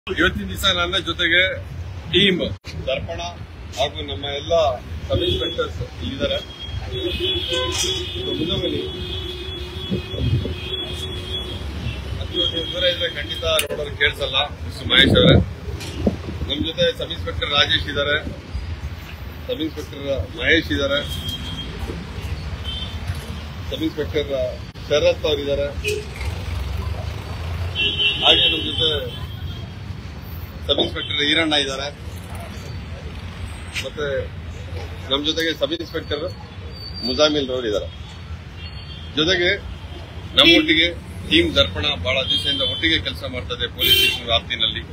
ಇವತ್ತಿನ ದಿವಸ ನನ್ನ ಜೊತೆಗೆ ಟೀಮ್ ದರ್ಪಣ ಹಾಗೂ ನಮ್ಮ ಎಲ್ಲ ಸಬ್ ಇನ್ಸ್ಪೆಕ್ಟರ್ಸ್ ಇಲ್ಲಿದ್ದಾರೆ ಮುಂದೆ ಬನ್ನಿ. ಹತ್ತು ದೂರ ಇದ್ರೆ ಖಂಡಿತ ರೋಡಲ್ಲಿ ಕೇಳಿಸಲ್ಲ ಮಿಸ್ಟರ್ ಮಹೇಶ್ ಅವರೇ ನಮ್ಮ ಜೊತೆ ಸಬ್ ಇನ್ಸ್ಪೆಕ್ಟರ್ ರಾಜೇಶ್ ಇದ್ದಾರೆ ಸಬ್ ಇನ್ಸ್ಪೆಕ್ಟರ್ ಮಹೇಶ್ ಇದ್ದಾರೆ ಸಬ್ ಇನ್ಸ್ಪೆಕ್ಟರ್ ಶರತ್ ಅವರಿದ್ದಾರೆ ಹಾಗೆ ನಮ್ಮ ಜೊತೆ ಸಬ್ ಇನ್ಸ್ಪೆಕ್ಟರ್ ಈರಣ್ಣ ಇದ್ದಾರೆ ಮತ್ತೆ ನಮ್ಮ ಜೊತೆಗೆ ಸಬ್ ಇನ್ಸ್ಪೆಕ್ಟರ್ ಮುಜಾಮಿಲ್ ರವರು ಇದ್ದಾರೆ ಜೊತೆಗೆ ನಮ್ಮೊಟ್ಟಿಗೆ ಟೀಮ್ ದರ್ಪಣ ಬಹಳ ದಿವಸದಿಂದ ಒಟ್ಟಿಗೆ ಕೆಲಸ ಮಾಡ್ತದೆ ಪೊಲೀಸ್ ಸ್ಟೇಷನ್ ವ್ಯಾಪ್ತಿನಲ್ಲಿ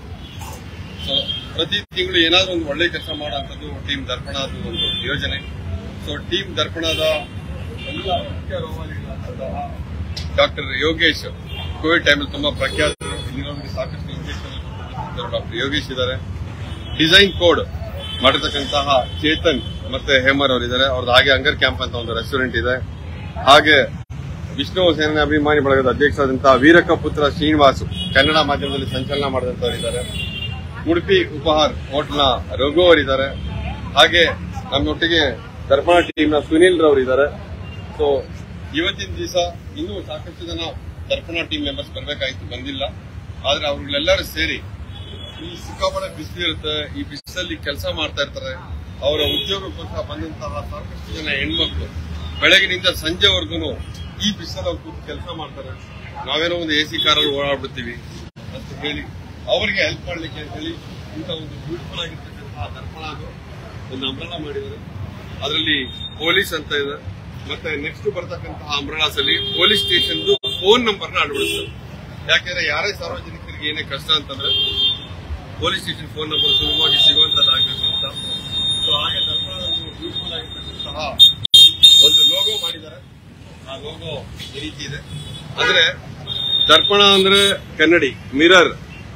ಸೊ ಪ್ರತಿ ತಿಂಗಳು ಏನಾದ್ರೂ ಒಂದು ಒಳ್ಳೆ ಕೆಲಸ ಮಾಡುವಂಥದ್ದು ಟೀಮ್ ದರ್ಪಣದ ಒಂದು ಯೋಜನೆ ಸೊ ಟೀಮ್ ದರ್ಪಣದ ಎಲ್ಲ ಮುಖ್ಯ ರೋಮಾಂಚನದಂತಹ ಡಾಕ್ಟರ್ ಯೋಗೇಶ್ ಕೋವಿಡ್ ಟೈಮಲ್ಲಿ ತುಂಬಾ ಪ್ರಖ್ಯಾತರು ಇಲ್ಲಿರೋರಿಗೆ ಸಾಕಷ್ಟು ಇಂಜೆಕ್ಷನ್ ಡಾಕ್ಟರ್ ಯೋಗೇಶ್ ಇದ್ದಾರೆ ಡಿಸೈನ್ ಕೋಡ್ ಮಾಡಿರ್ತಕ್ಕಂತಹ ಚೇತನ್ ಮತ್ತೆ ಹೇಮರ್ ಅವರಿದ್ದಾರೆ ಅವ್ರದ್ದು ಹಾಗೆ ಅಂಗರ್ ಕ್ಯಾಂಪ್ ಅಂತ ಒಂದು ರೆಸ್ಟೋರೆಂಟ್ ಇದೆ ಹಾಗೆ ವಿಷ್ಣು ಸೇನೆ ಅಭಿಮಾನಿ ಬಳಗದ ಅಧ್ಯಕ್ಷರಾದಂತಹ ವೀರಕ್ಕ ಪುತ್ರ ಶ್ರೀನಿವಾಸ್ ಕನ್ನಡ ಮಾಧ್ಯಮದಲ್ಲಿ ಸಂಚಲನ ಮಾಡಿದಂತವರಿದ್ದಾರೆ ಉಡುಪಿ ಉಪಹಾರ್ ಹೋಟ್ಲ್ನ ರಘು ಅವರಿದ್ದಾರೆ ಹಾಗೆ ನಮ್ಮೊಟ್ಟಿಗೆ ದರ್ಪಣ ಟೀಮ್ನ ಸುನೀಲ್ ರವರು ಇದ್ದಾರೆ ಸೊ ಇವತ್ತಿನ ದಿವಸ ಇನ್ನೂ ಸಾಕಷ್ಟು ಜನ ದರ್ಪಣ ಟೀಮ್ ಮೆಂಬರ್ಸ್ ಬರಬೇಕಾಗಿತ್ತು ಬಂದಿಲ್ಲ ಆದ್ರೆ ಅವ್ರಿಗೆಲ್ಲರೂ ಸೇರಿ ಈ ಸಿಕ್ಕಾಪಟ್ಟೆ ಬಿಸಿಲು ಇರುತ್ತೆ ಈ ಬಿಸಿಲಲ್ಲಿ ಕೆಲಸ ಮಾಡ್ತಾ ಇರ್ತಾರೆ ಅವರ ಉದ್ಯೋಗಕ್ಕೋಸ್ಕರ ಬಂದಂತಹ ಸಾಕಷ್ಟು ಜನ ಹೆಣ್ಮಕ್ಳು ಬೆಳಗಿನಿಂದ ಸಂಜೆವರೆಗೂ ಈ ಬಿಸಿಲಲ್ಲಿ ಅವ್ರು ಕೂತು ಕೆಲಸ ಮಾಡ್ತಾರೆ ನಾವೇನೋ ಒಂದು ಎ ಸಿ ಕಾರಲ್ಲಿ ಓಡಾಡ್ಬಿಡ್ತೀವಿ ಅಂತ ಹೇಳಿ ಅವರಿಗೆ ಹೆಲ್ಪ್ ಮಾಡ್ಲಿಕ್ಕೆ ಅಂತ ಹೇಳಿ ಇಂಥ ಒಂದು ಬ್ಯೂಟಿಫುಲ್ ಆಗಿರ್ತಕ್ಕಂತಹ ದರ್ಪಣ ಅದು ಒಂದು ಅಂಬ್ರಲ ಮಾಡಿದ್ದಾರೆ ಅದರಲ್ಲಿ ಪೊಲೀಸ್ ಅಂತ ಇದೆ ಮತ್ತೆ ನೆಕ್ಸ್ಟ್ ಬರ್ತಕ್ಕಂತಹ ಅಂಬ್ರಲಾಸ್ ಅಲ್ಲಿ ಪೊಲೀಸ್ ಸ್ಟೇಷನ್ ಫೋನ್ ನಂಬರ್ ನ ಅಳವಡಿಸ್ತಾರೆ ಯಾಕೆಂದ್ರೆ ಯಾರೇ ಸಾರ್ವಜನಿಕರಿಗೆ ಏನೇ ಕಷ್ಟ ಅಂತಂದ್ರೆ ಪೊಲೀಸ್ ಸ್ಟೇಷನ್ ಫೋನ್ ನಂಬರ್ ಸುಲಭವಾಗಿ ಸಿಗುವಂತದ್ದಾಗಬೇಕು ಅಂತ ಸೊ ಹಾಗೆ ದರ್ಪಣದಲ್ಲಿ ಬ್ಯೂಟಿಫುಲ್ ಆಗಿರ್ತಕ್ಕಂತಹ ಒಂದು ಲೋಗೋ ಮಾಡಿದ್ದಾರೆ ಆ ಲೋಗೋ ಈ ರೀತಿ ಇದೆ ಅಂದ್ರೆ ದರ್ಪಣ ಅಂದ್ರೆ ಕನ್ನಡಿ ಮಿರರ್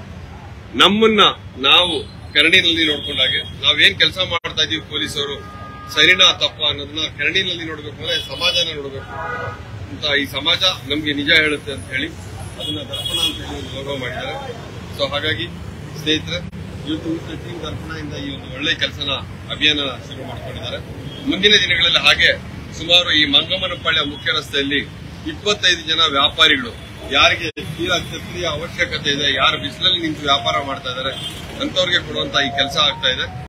ನಮ್ಮನ್ನ ನಾವು ಕನ್ನಡಿನಲ್ಲಿ ನೋಡ್ಕೊಂಡಾಗೆ ನಾವೇನ್ ಕೆಲಸ ಮಾಡ್ತಾ ಇದೀವಿ ಪೊಲೀಸರು ಸರಿನಾ ತಪ್ಪ ಅನ್ನೋದನ್ನ ಕನ್ನಡಿನಲ್ಲಿ ನೋಡ್ಬೇಕು ಅಂದ್ರೆ ಸಮಾಜನ ನೋಡ್ಬೇಕು ಅಂತ ಈ ಸಮಾಜ ನಮ್ಗೆ ನಿಜ ಹೇಳುತ್ತೆ ಅಂತ ಹೇಳಿ ಅದನ್ನ ದರ್ಪಣ ಅಂತ ಹೇಳಿ ಒಂದು ಲೋಗೋ ಮಾಡಿದ್ದಾರೆ ಸೊ ಹಾಗಾಗಿ ಸ್ನೇಹಿತರೆ ಇವತ್ತು ಮಿಸ್ಟರ್ ಟೀಮ್ ದರ್ಪಣದಿಂದ ಈ ಒಂದು ಒಳ್ಳೆ ಕೆಲಸನ ಅಭಿಯಾನ ಶುರು ಮಾಡ್ಕೊಂಡಿದ್ದಾರೆ ಮುಂದಿನ ದಿನಗಳಲ್ಲಿ ಹಾಗೆ ಸುಮಾರು ಈ ಮಂಗಮನಪಾಳ್ಯ ಮುಖ್ಯ ರಸ್ತೆಯಲ್ಲಿ ಇಪ್ಪತ್ತೈದು ಜನ ವ್ಯಾಪಾರಿಗಳು ಯಾರಿಗೆ ತೀರಾ ಛತ್ರಿಯ ಅವಶ್ಯಕತೆ ಇದೆ ಯಾರು ಬಿಸಿಲಲ್ಲಿ ನಿಂತು ವ್ಯಾಪಾರ ಮಾಡ್ತಾ ಇದ್ದಾರೆ ಅಂತವ್ರಿಗೆ ಕೊಡುವಂತ ಈ ಕೆಲಸ ಆಗ್ತಾ ಇದೆ